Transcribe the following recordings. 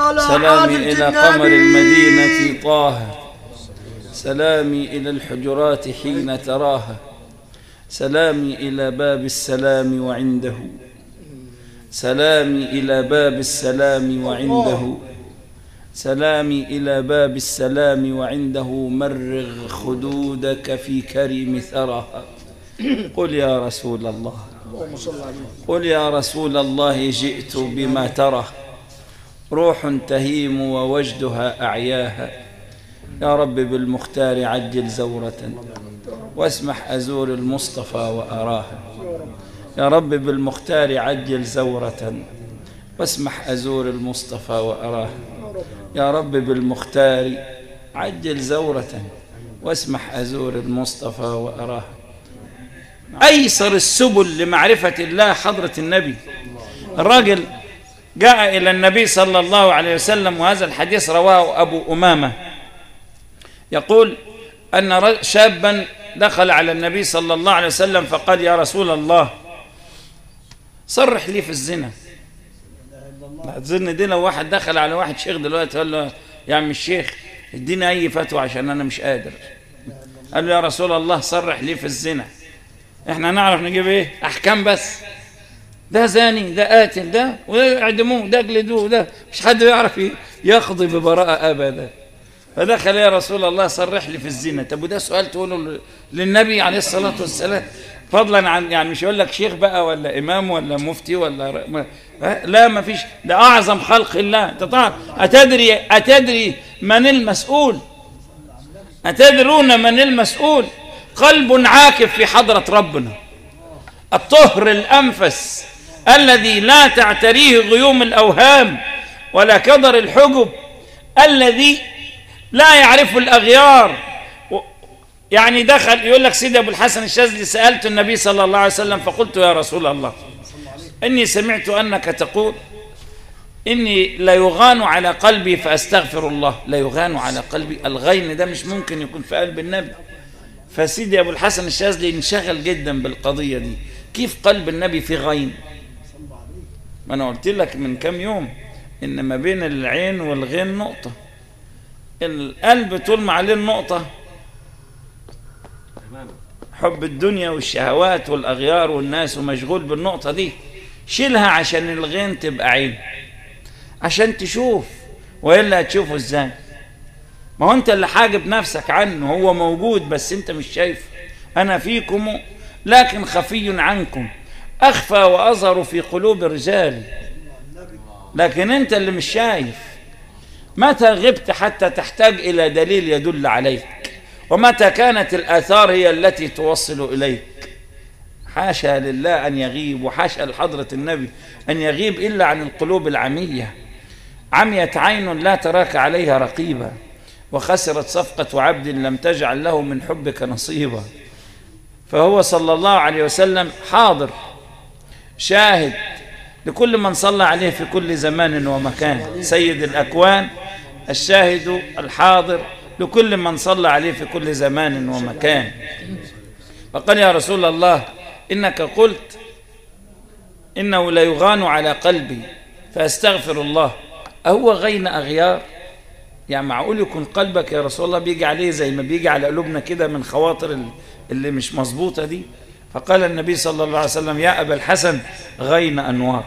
على سلامي حضرة إلى قمر النبي. المدينة طه سلامي إلى الحجرات حين تراها سلامي إلى باب السلام وعنده سلامي إلى باب السلام وعنده سلامي إلى باب السلام وعنده مرغ خدودك في كريم ثراها قل يا رسول الله اللهم صل عليه قل يا رسول الله جئت بما ترى روح تهيم ووجدها أعياها يا رب بالمختار عجل زورة واسمح أزور المصطفى وأراها يا رب بالمختار عجل زورة واسمح أزور المصطفى وأراها يا رب بالمختار عجل زورة واسمح أزور المصطفى وأراها أيسر السبل لمعرفة الله حضرة النبي الراجل جاء إلى النبي صلى الله عليه وسلم وهذا الحديث رواه أبو أمامة يقول أن ر- شابا دخل على النبي صلى الله عليه وسلم فقال يا رسول الله صرح لي في الزنا الزنا دي لو واحد دخل على واحد شيخ دلوقتي قال له يا عم الشيخ اديني أي فتوى عشان أنا مش قادر قال له يا رسول الله صرح لي في الزنا احنا نعرف نجيب ايه احكام بس ده زاني ده قاتل ده ويعدموه ده اجلدوه ده مش حد يعرف ي- يقضي ببراءة ابدا فدخل يا رسول الله صرح لي في الزنا طب وده سؤال تقوله ل- للنبي عليه الصلاة والسلام فضلا عن يعني مش يقول لك شيخ بقى ولا امام ولا مفتي ولا ر- ما ها؟ لا ما فيش ده اعظم خلق الله انت تعرف اتدري اتدري من المسؤول أتدرون من المسؤول قلب عاكف في حضرة ربنا الطهر الأنفس الذي لا تعتريه غيوم الأوهام ولا كدر الحجب الذي لا يعرف الأغيار و- يعني دخل يقول لك سيدي أبو الحسن الشاذلي سألت النبي صلى الله عليه وسلم فقلت يا رسول الله إني سمعت أنك تقول إني لا يغان على قلبي فأستغفر الله لا يغان على قلبي الغين ده مش ممكن يكون في قلب النبي فسيدي أبو الحسن الشاذلي انشغل جدا بالقضية دي كيف قلب النبي في غين ما أنا قلت لك من كام يوم إن ما بين العين والغين نقطة القلب طول ما عليه النقطة حب الدنيا والشهوات والأغيار والناس ومشغول بالنقطة دي شيلها عشان الغين تبقى عين عشان تشوف وإلا هتشوفه ازاي ما هو انت اللي حاجب نفسك عنه هو موجود بس انت مش شايفه انا فيكم لكن خفي عنكم اخفى واظهر في قلوب الرجال لكن انت اللي مش شايف متى غبت حتى تحتاج الى دليل يدل عليك ومتى كانت الاثار هي التي توصل اليك حاشا لله ان يغيب وحاشا لحضره النبي ان يغيب الا عن القلوب العميه عميت عين لا تراك عليها رقيبا وخسرت صفقة عبد لم تجعل له من حبك نصيبا فهو صلى الله عليه وسلم حاضر شاهد لكل من صلى عليه في كل زمان ومكان سيد الأكوان الشاهد الحاضر لكل من صلى عليه في كل زمان ومكان فقال يا رسول الله إنك قلت إنه لا يغان على قلبي فأستغفر الله أهو غين أغيار يعني معقول يكون قلبك يا رسول الله بيجي عليه زي ما بيجي على قلوبنا كده من خواطر ال- اللي مش مظبوطة دي فقال النبي صلى الله عليه وسلم يا أبا الحسن غين أنوار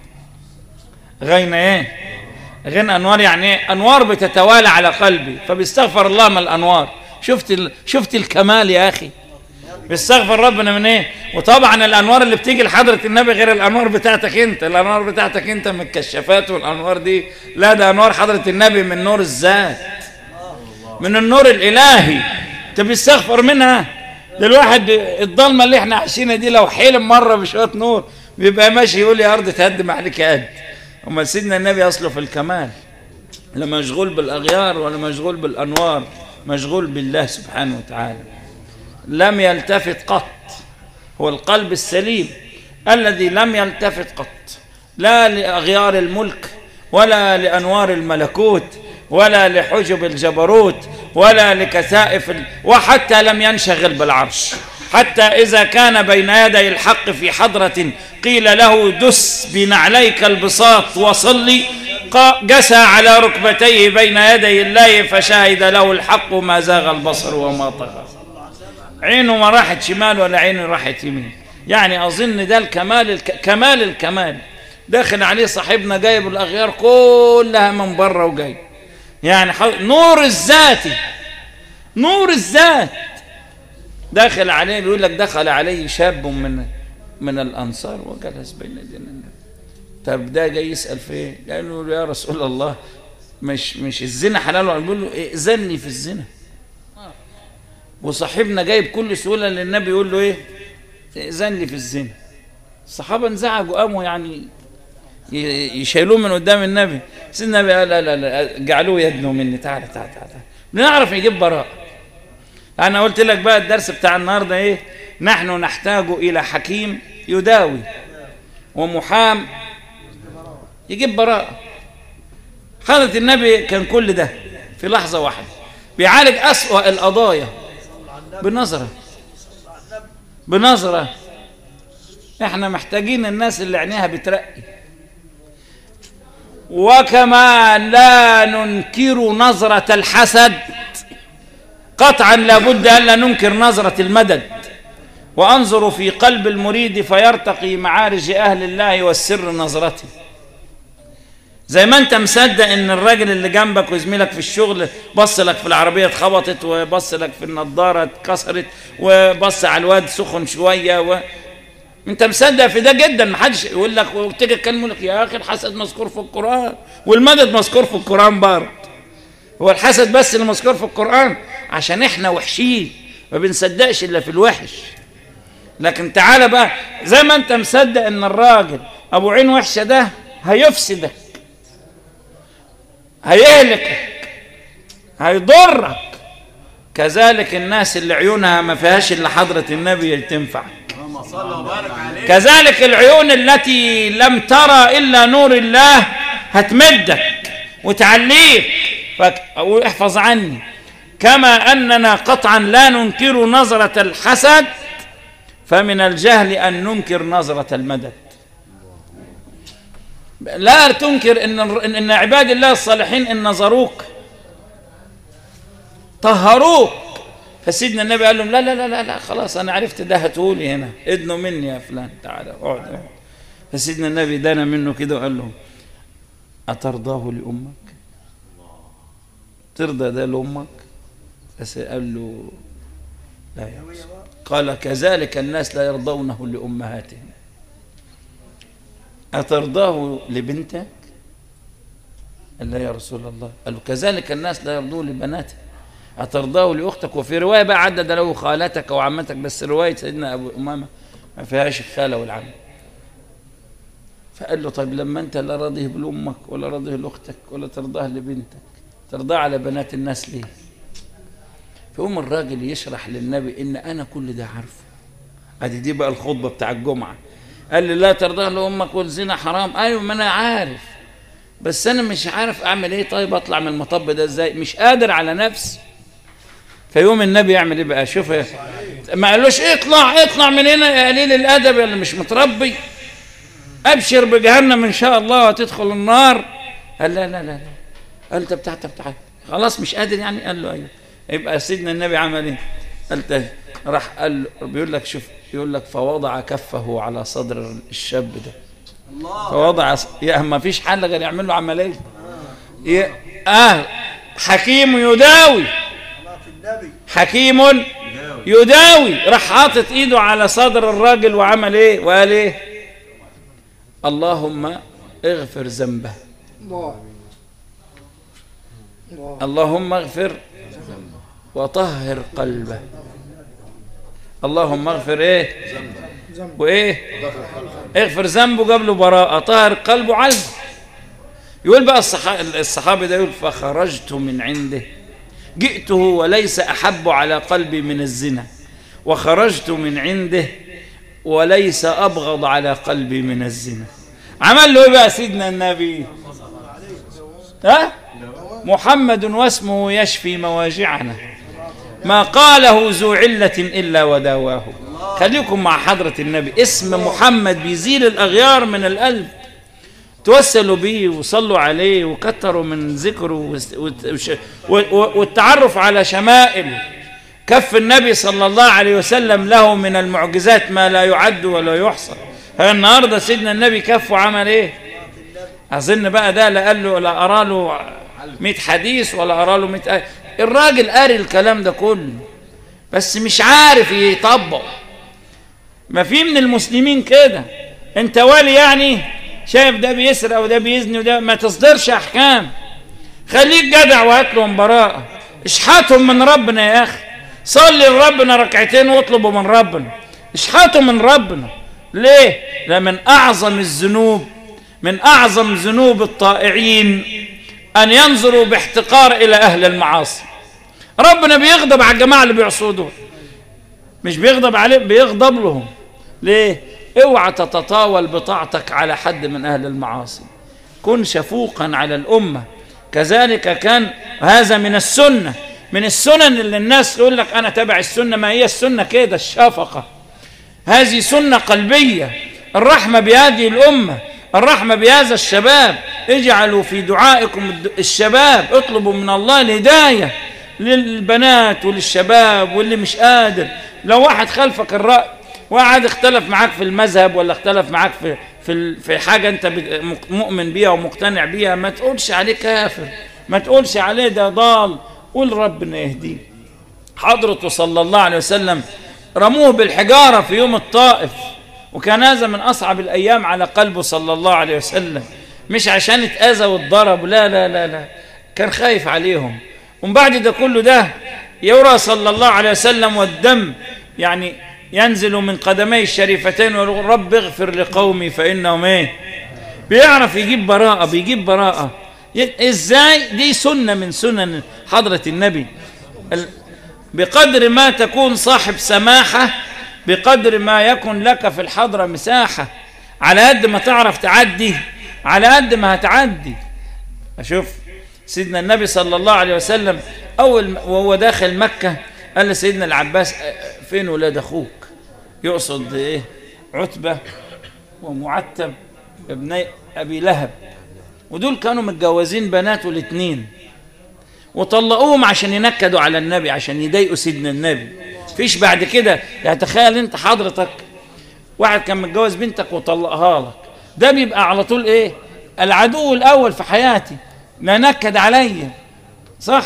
غين إيه غين أنوار يعني إيه أنوار بتتوالى على قلبي فبيستغفر الله من الأنوار شفت ال... شفت الكمال يا أخي بيستغفر ربنا من ايه وطبعا الانوار اللي بتيجي لحضره النبي غير الانوار بتاعتك انت الانوار بتاعتك انت من الكشافات والانوار دي لا ده انوار حضره النبي من نور الذات من النور الالهي انت بيستغفر منها ده الواحد الضلمه اللي احنا عايشينها دي لو حلم مره بشويه نور بيبقى ماشي يقول يا ارض تهدم عليك قد امال سيدنا النبي اصله في الكمال لا مشغول بالاغيار ولا مشغول بالانوار مشغول بالله سبحانه وتعالى لم يلتفت قط هو القلب السليم الذي لم يلتفت قط لا لأغيار الملك ولا لأنوار الملكوت ولا لحجب الجبروت ولا لكثائف ال... وحتى لم ينشغل بالعرش حتى إذا كان بين يدي الحق في حضرة قيل له دس بنعليك البساط وصلي جسى على ركبتيه بين يدي الله فشهد له الحق ما زاغ البصر وما طغى عينه ما راحت شمال ولا عينه راحت يمين يعني أظن ده الكمال الك... كمال الكمال داخل عليه صاحبنا جايب الأغيار كلها من بره وجاي يعني حو... نور الذاتي نور الذات داخل عليه بيقول لك دخل عليه شاب من من الأنصار وجلس بين يدينا النبي طب ده جاي يسأل في ايه؟ قال له يا رسول الله مش مش الزنا حلال ولا بيقول له ائذني في الزنا وصاحبنا جايب كل سهوله للنبي يقول له ايه؟ ائذن لي في الزنا الصحابه انزعجوا قاموا يعني يشيلوه من قدام النبي بس النبي قال لا لا لا جعلوه يدنو مني تعالى تعالى تعالى بنعرف يجيب براء انا قلت لك بقى الدرس بتاع النهارده ايه نحن نحتاج الى حكيم يداوي ومحام يجيب براءة حضرة النبي كان كل ده في لحظة واحدة بيعالج أسوأ القضايا بنظرة بنظرة احنا محتاجين الناس اللي عينيها بترقي وكما لا ننكر نظرة الحسد قطعا لابد ألا ننكر نظرة المدد وأنظر في قلب المريد فيرتقي معارج أهل الله والسر نظرته زي ما انت مصدق ان الراجل اللي جنبك وزميلك في الشغل بص لك في العربيه اتخبطت وبص لك في النضاره اتكسرت وبص على الواد سخن شويه و... انت مصدق في ده جدا ما حدش يقول لك وتيجي تكلم لك يا اخي الحسد مذكور في القران والمدد مذكور في القران برضه هو الحسد بس اللي مذكور في القران عشان احنا وحشين ما بنصدقش الا في الوحش لكن تعالى بقى زي ما انت مصدق ان الراجل ابو عين وحشه ده هيفسدك هيهلكك هيضرك كذلك الناس اللي عيونها ما فيهاش الا حضره النبي تنفع كذلك العيون التي لم ترى الا نور الله هتمدك وتعليك واحفظ عني كما اننا قطعا لا ننكر نظره الحسد فمن الجهل ان ننكر نظره المدد لا تنكر ان ان عباد الله الصالحين ان نظروك طهروك فسيدنا النبي قال لهم لا لا لا لا, لا خلاص انا عرفت ده هتقولي هنا ادنوا مني يا فلان تعالى اقعد اقعد فسيدنا النبي دنا منه كده وقال لهم اترضاه لامك ترضى ده لامك بس قال له لا يا رسول قال كذلك الناس لا يرضونه لامهاتهم أترضاه لبنتك قال لا يا رسول الله قال له كذلك الناس لا يرضوه لبناته أترضاه لأختك وفي رواية بقى عدد له خالتك وعمتك بس رواية سيدنا أبو أمامة ما فيهاش الخالة والعم فقال له طيب لما أنت لا راضيه لأمك ولا راضيه لأختك ولا ترضاه لبنتك ترضاه على بنات الناس ليه فيقوم الراجل يشرح للنبي إن أنا كل ده عارفه ادي دي بقى الخطبة بتاع الجمعة قال لي لا ترضاه لامك والزنا حرام ايوه ما انا عارف بس انا مش عارف اعمل ايه طيب اطلع من المطب ده ازاي مش قادر على نفسي فيوم النبي يعمل ايه بقى شوف ما قالوش اطلع اطلع من هنا يا قليل الادب اللي مش متربي ابشر بجهنم ان شاء الله وتدخل النار قال لا لا لا, لا. قال طب تعال طب تعال خلاص مش قادر يعني قال له ايوه يبقى سيدنا النبي عمل ايه قال تاني راح قال بيقول لك شوف يقول لك فوضع كفه على صدر الشاب ده فوضع يا ما فيش حل غير يعمل له عمليه ي... اه حكيم يداوي حكيم يداوي راح حاطط ايده على صدر الراجل وعمل ايه وقال ايه اللهم اغفر ذنبه اللهم اغفر وطهر قلبه اللهم اغفر ايه وايه اغفر ذنبه قبل براءة طهر قلبه علم يقول بقى الصحابي ده يقول فخرجت من عنده جئته وليس أحب على قلبي من الزنا وخرجت من عنده وليس أبغض على قلبي من الزنا عمل له ايه بقى سيدنا النبي ها محمد واسمه يشفي مواجعنا ما قاله ذو علة إلا وداواه خليكم مع حضرة النبي اسم محمد بيزيل الأغيار من القلب توسلوا بيه وصلوا عليه وكتروا من ذكره والتعرف على شمائل كف النبي صلى الله عليه وسلم له من المعجزات ما لا يعد ولا يحصى النهارده سيدنا النبي كف وعمل ايه اظن بقى ده لا قال له لا ارى له 100 حديث ولا ارى له 100 آية الراجل قاري الكلام ده كله بس مش عارف يطبق ما في من المسلمين كده انت والي يعني شايف ده بيسرق وده بيزني وده ما تصدرش احكام خليك جدع وهات لهم براءه اشحاتهم من ربنا يا اخي صلي لربنا ركعتين واطلبوا من ربنا اشحاتوا من ربنا ليه ده من اعظم الذنوب من اعظم ذنوب الطائعين ان ينظروا باحتقار الى اهل المعاصي ربنا بيغضب على الجماعه اللي بيعصوا دول مش بيغضب عليهم بيغضب لهم ليه اوعى تتطاول بطاعتك على حد من اهل المعاصي كن شفوقا على الامه كذلك كان هذا من السنه من السنن اللي الناس تقول لك انا تبع السنه ما هي السنه كده الشفقه هذه سنه قلبيه الرحمه بهذه الامه الرحمه بهذا الشباب اجعلوا في دعائكم الشباب اطلبوا من الله الهدايه للبنات وللشباب واللي مش قادر لو واحد خلفك الراي واحد اختلف معاك في المذهب ولا اختلف معاك في في في حاجه انت مؤمن بيها ومقتنع بيها ما تقولش عليه كافر ما تقولش عليه ده ضال قول ربنا يهديه حضرته صلى الله عليه وسلم رموه بالحجاره في يوم الطائف وكان هذا من اصعب الايام على قلبه صلى الله عليه وسلم مش عشان اتاذى واتضرب لا لا لا لا كان خايف عليهم ومن بعد ده كله ده يرى صلى الله عليه وسلم والدم يعني ينزل من قدمي الشريفتين ويقول رب اغفر لقومي فانهم ايه بيعرف يجيب براءة بيجيب براءة ازاي دي سنة من سنن حضرة النبي بقدر ما تكون صاحب سماحة بقدر ما يكن لك في الحضرة مساحة على قد ما تعرف تعدي على قد ما هتعدي أشوف سيدنا النبي صلى الله عليه وسلم أول وهو داخل مكة قال لسيدنا العباس فين ولاد أخوك يقصد إيه عتبة ومعتب ابني أبي لهب ودول كانوا متجوزين بناته الاثنين وطلقوهم عشان ينكدوا على النبي عشان يضايقوا سيدنا النبي فيش بعد كده يعني تخيل انت حضرتك واحد كان متجوز بنتك وطلقها لك ده بيبقى على طول ايه العدو الاول في حياتي ما نكد عليا صح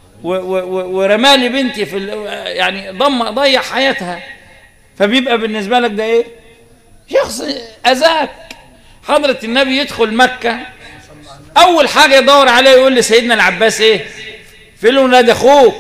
ورمالي بنتي في يعني ضم ضيع حياتها فبيبقى بالنسبه لك ده ايه شخص اذاك حضره النبي يدخل مكه اول حاجه يدور عليه يقول لسيدنا العباس ايه فين ولاد اخوك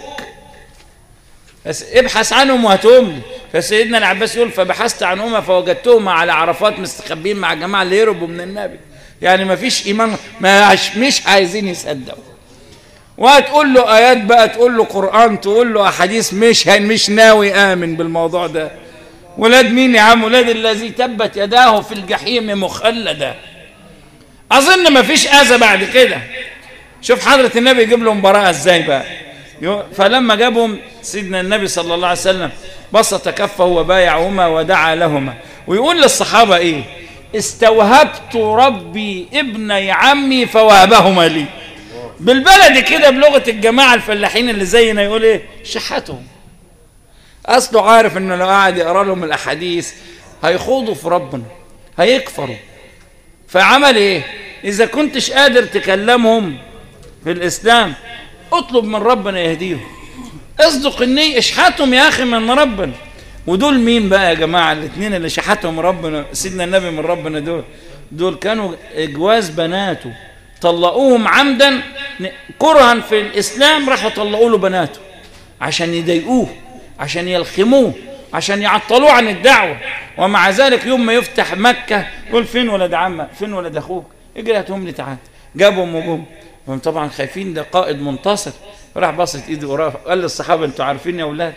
بس ابحث عنهم وهاتهم لي فسيدنا العباس يقول فبحثت عنهما فوجدتهما على عرفات مستخبين مع الجماعه اللي يهربوا من النبي يعني ما فيش ايمان ما مش عايزين يصدقوا وهتقول له ايات بقى تقول له قران تقول له احاديث مش مش ناوي امن بالموضوع ده ولاد مين يا عم ولاد الذي تبت يداه في الجحيم مخلدا اظن ما فيش اذى بعد كده شوف حضره النبي يجيب لهم براءه ازاي بقى فلما جابهم سيدنا النبي صلى الله عليه وسلم بسط كفه وبايعهما ودعا لهما ويقول للصحابه ايه استوهبت ربي ابني عمي فوهبهما لي بالبلد كده بلغه الجماعه الفلاحين اللي زينا يقول ايه شحتهم اصله عارف انه لو قعد يقرا لهم الاحاديث هيخوضوا في ربنا هيكفروا فعمل ايه اذا كنتش قادر تكلمهم في الاسلام اطلب من ربنا يهديهم اصدق النية اشحاتهم يا اخي من ربنا ودول مين بقى يا جماعة الاثنين اللي شحتهم ربنا سيدنا النبي من ربنا دول دول كانوا اجواز بناته طلقوهم عمدا كرها في الاسلام راحوا طلقوا له بناته عشان يضايقوه عشان يلخموه عشان يعطلوه عن الدعوة ومع ذلك يوم ما يفتح مكة يقول فين ولد عمك فين ولد أخوك اجري هاتهم لي تعال جابهم وجم هم طبعا خايفين ده قائد منتصر راح بسط ايده وراه قال للصحابة انتوا عارفين يا اولاد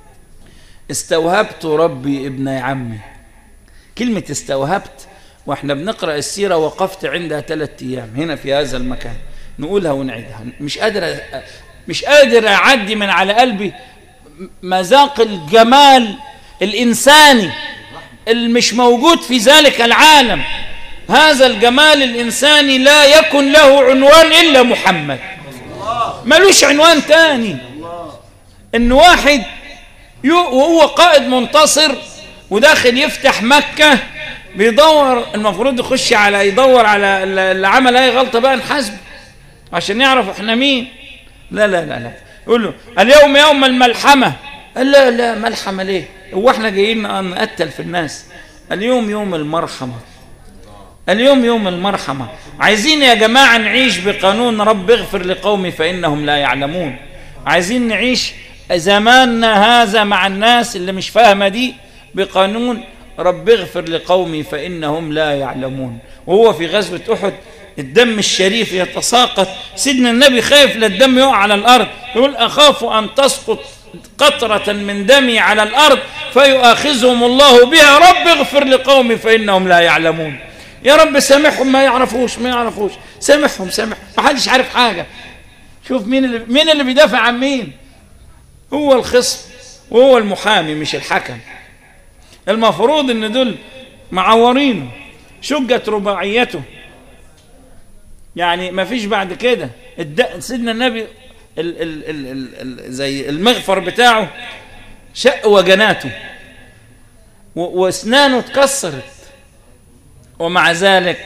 استوهبت ربي ابن عمي كلمة استوهبت واحنا بنقرأ السيرة وقفت عندها ثلاثة ايام هنا في هذا المكان نقولها ونعيدها مش قادر مش قادر اعدي من على قلبي مذاق الجمال الإنساني اللي مش موجود في ذلك العالم هذا الجمال الإنساني لا يكن له عنوان إلا محمد ملوش عنوان تاني إن واحد وهو قائد منتصر وداخل يفتح مكة بيدور المفروض يخش على يدور على اللي عمل اي غلطة بقى نحاسبه عشان يعرف احنا مين لا لا لا لا يقول له اليوم يوم الملحمة قال لا لا ملحمة ليه هو احنا جايين نقتل في الناس اليوم يوم المرحمة اليوم يوم المرحمة عايزين يا جماعة نعيش بقانون رب اغفر لقومي فإنهم لا يعلمون عايزين نعيش زماننا هذا مع الناس اللي مش فاهمة دي بقانون رب اغفر لقومي فإنهم لا يعلمون وهو في غزوة أحد الدم الشريف يتساقط سيدنا النبي خايف للدم يقع على الأرض يقول أخاف أن تسقط قطرة من دمي على الأرض فيؤاخذهم الله بها رب اغفر لقومي فإنهم لا يعلمون يا رب سامحهم ما يعرفوش ما يعرفوش سامحهم سامحهم ما حدش عارف حاجة شوف مين اللي مين اللي بيدافع عن مين هو الخصم وهو المحامي مش الحكم المفروض ان دول معورينه شجت رباعيته يعني ما فيش بعد كده سيدنا النبي ال ال ال ال ال زي المغفر بتاعه شق وجناته واسنانه اتكسرت ومع ذلك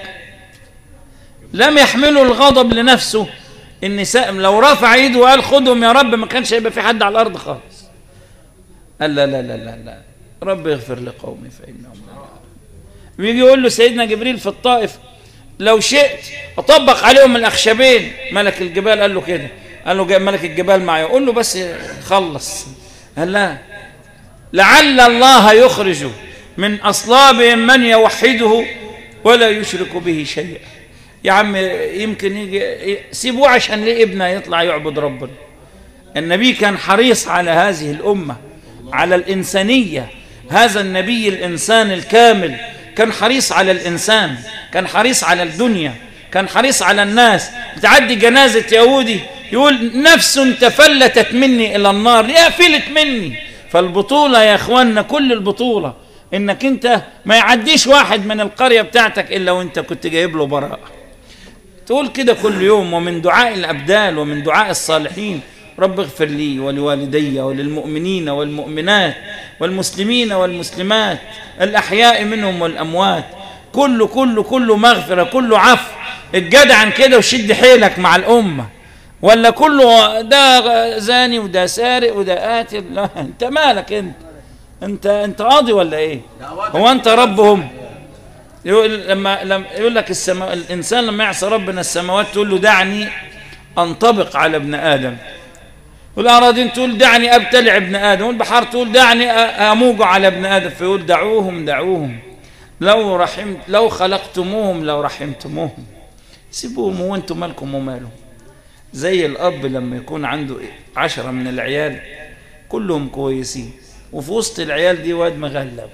لم يحملوا الغضب لنفسه النساء لو رفع ايده وقال خدهم يا رب ما كانش هيبقى في حد على الارض خالص قال لا لا لا لا, لا. رب اغفر لقومي فانهم لا يعلمون ويجي يقول له سيدنا جبريل في الطائف لو شئت اطبق عليهم الاخشبين ملك الجبال قال له كده قال له ملك الجبال معي قول له بس خلص قال لا لعل الله يخرج من اصلابهم من يوحده ولا يشرك به شيئا يا عم يمكن يجي سيبوه عشان ليه ابنه يطلع يعبد ربنا النبي كان حريص على هذه الامه على الانسانيه هذا النبي الانسان الكامل كان حريص على الانسان كان حريص على الدنيا كان حريص على الناس بتعدي جنازه يهودي يقول نفس تفلتت مني الى النار يا فلت مني فالبطوله يا اخواننا كل البطوله انك انت ما يعديش واحد من القريه بتاعتك الا وانت كنت جايب له براءه تقول كده كل يوم ومن دعاء الابدال ومن دعاء الصالحين رب اغفر لي ولوالدي وللمؤمنين والمؤمنات والمسلمين والمسلمات الأحياء منهم والأموات كله كله كله مغفرة كله عفو الجدع عن كده وشد حيلك مع الأمة ولا كله ده زاني وده سارق وده قاتل لا انت مالك انت انت انت قاضي ولا ايه هو انت ربهم يقول لما لما يقول لك السما الانسان لما يعصى ربنا السماوات تقول له دعني انطبق على ابن ادم والأراضين تقول دعني أبتلع ابن آدم والبحار تقول دعني أموج على ابن آدم فيقول دعوهم دعوهم لو رحمت لو خلقتموهم لو رحمتموهم سيبوهم وانتم مالكم ومالهم زي الأب لما يكون عنده عشرة من العيال كلهم كويسين وفي وسط العيال دي واد مغلب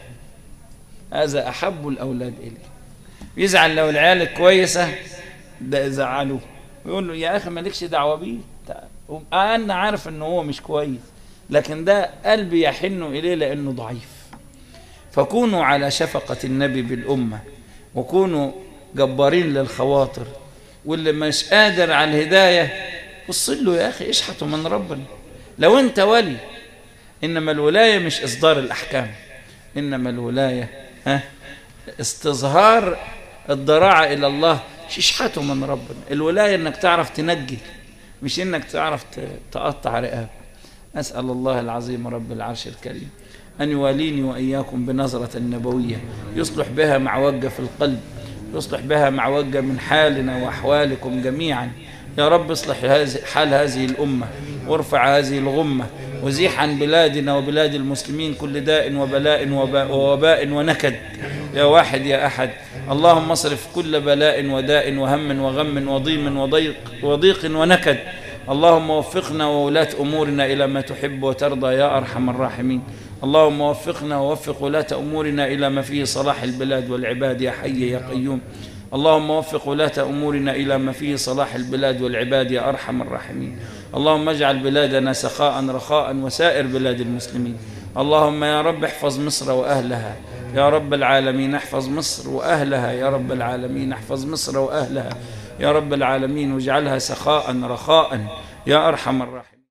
هذا أحب الأولاد إليه يزعل لو العيال الكويسة ده يزعلوه ويقول له يا أخي مالكش دعوة بيه أنا عارف أنه هو مش كويس لكن ده قلبي يحن إليه لأنه ضعيف فكونوا على شفقة النبي بالأمة وكونوا جبارين للخواطر واللي مش قادر على الهداية وصل له يا أخي اشحته من ربنا لو أنت ولي إنما الولاية مش إصدار الأحكام إنما الولاية ها استظهار الضراعة إلى الله اشحته من ربنا الولاية إنك تعرف تنجي مش انك تعرف تقطع رقاب اسال الله العظيم رب العرش الكريم ان يواليني واياكم بنظره نبويه يصلح بها معوجه في القلب يصلح بها معوجه من حالنا واحوالكم جميعا يا رب اصلح حال هذه الامه وارفع هذه الغمه وزيح عن بلادنا وبلاد المسلمين كل داء وبلاء ووباء ونكد يا واحد يا احد اللهم اصرف كل بلاء وداء وهم وغم وضيم وضيق وضيق ونكد اللهم وفقنا وولاة أمورنا إلى ما تحب وترضى يا أرحم الراحمين اللهم وفقنا ووفق ولاة أمورنا إلى ما فيه صلاح البلاد والعباد يا حي يا قيوم اللهم وفق ولاة أمورنا إلى ما فيه صلاح البلاد والعباد يا أرحم الراحمين اللهم اجعل بلادنا سخاء رخاء وسائر بلاد المسلمين اللهم يا رب احفظ مصر وأهلها يا رب العالمين احفظ مصر وأهلها يا رب العالمين احفظ مصر وأهلها يا رب العالمين واجعلها سخاء رخاء يا أرحم الراحمين